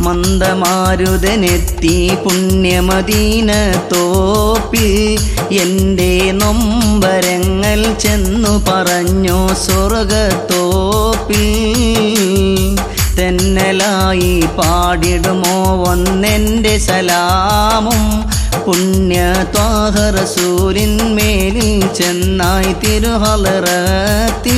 മന്ദമാരുതനെത്തി പുണ്യമദീന തോപ്പിൽ എൻ്റെ നൊമ്പരങ്ങൾ ചെന്നു പറഞ്ഞു സ്വർഗത്തോപ്പിൽ തെന്നലായി പാടിടുമോ ഒന്നെൻ്റെ സലാമും പുണ്യ ത്വാഹറസൂരിന്മേലിൽ ചെന്നായി തിരുഹലറത്തിൽ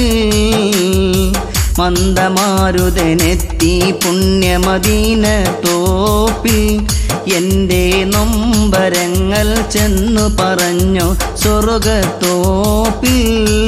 മന്ദമാരുതനെത്തി പുണ്യമദീന തോപ്പിൽ എൻ്റെ നൊമ്പരങ്ങൾ ചെന്നു പറഞ്ഞു സ്വർഗത്തോപ്പിൽ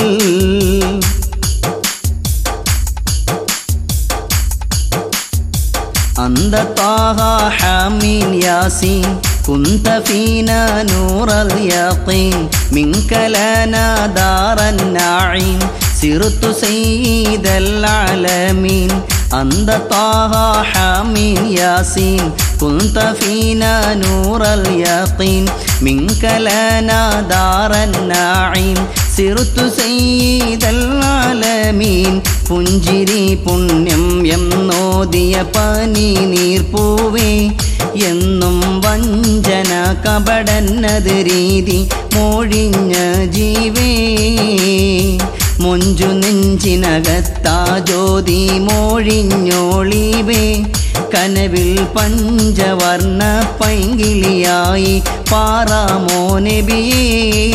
أنت طه حامين ياسين كنت فينا نور اليقين منك لنا دار النعيم سرت سيد العالمين أنت طه حامين ياسين كنت فينا نور اليقين منك لنا دار النعيم സിറുത്തു സയ്യിദൽ ആലമീൻ പുഞ്ചിരി പുണ്യം എന്നോദിയ പനി നീർപ്പൂവേ എന്നും വഞ്ചന കപടന്നത് രീതി മൊഴിഞ്ഞ ജീവേ മൊഞ്ചു നെഞ്ചിനകത്താ ജ്യോതി മൊഴിഞ്ഞോളിവേ കനവിൽ പഞ്ചവർണ്ണ പൈങ്കിളിയായി പാറാമോ നബിയേ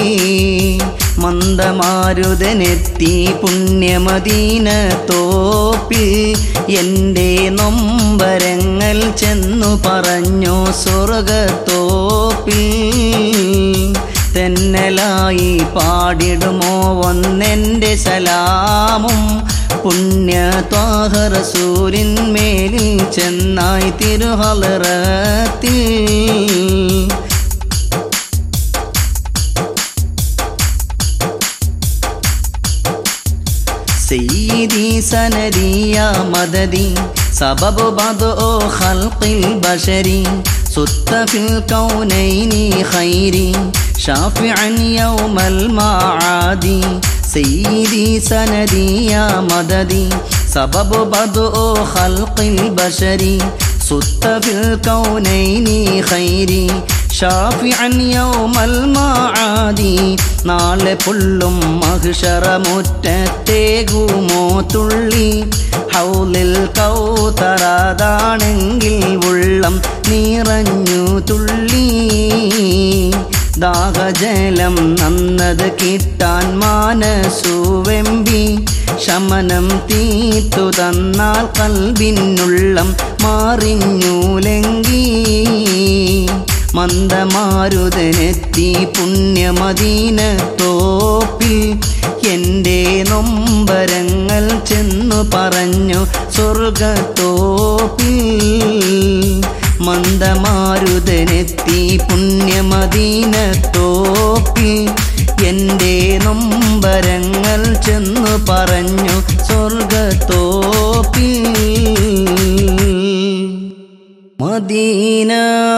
മന്ദമാരുതനെത്തി പുണ്യമദീന തോപ്പിൽ എൻ്റെ നൊമ്പരങ്ങൾ ചെന്നു പറഞ്ഞു സ്വർഗത്തോപ്പിൽ തെന്നലായി പാടിടുമോ ഒന്നെൻ്റെ സലാമും പുണ്യ ത്വാഹറസൂരിന്മേലിൽ ചെന്നായി തിരുഹലറത്തിൽ سيدي سندي يا مددي سبب بدء خلق البشر صدت في الكونين خيري شافعا يوم المعاد سيدي سندي يا مددي سبب بدء خلق البشر صدت في الكونين خيري ഷാഫിഅൻ യൗമൽ മാആദി നാളെ പുള്ളും മഹിഷറമുറ്റത്തേകുമോ തുള്ളി ഹൗലിൽ കൗതറാതാണെങ്കിൽ ഉള്ളം നിറഞ്ഞു തുള്ളി ദാഹജലം നന്നത് കിട്ടാൻ മാനസുവെമ്പി ശമനം തീർത്തു തന്നാൽ കൽവിനുള്ളം മാറിഞ്ഞൂലെങ്കി മന്ദമാരുതനെത്തി പുണ്യമദീന തോപ്പിൽ എൻ്റെ നൊമ്പരങ്ങൾ ചെന്നു പറഞ്ഞു സ്വർഗത്തോപ്പിൽ മന്ദമാരുതനെത്തി പുണ്യമദീന തോപ്പിൽ എൻ്റെ നൊമ്പരങ്ങൾ ചെന്നു പറഞ്ഞു സ്വർഗത്തോപ്പിൽ മദീന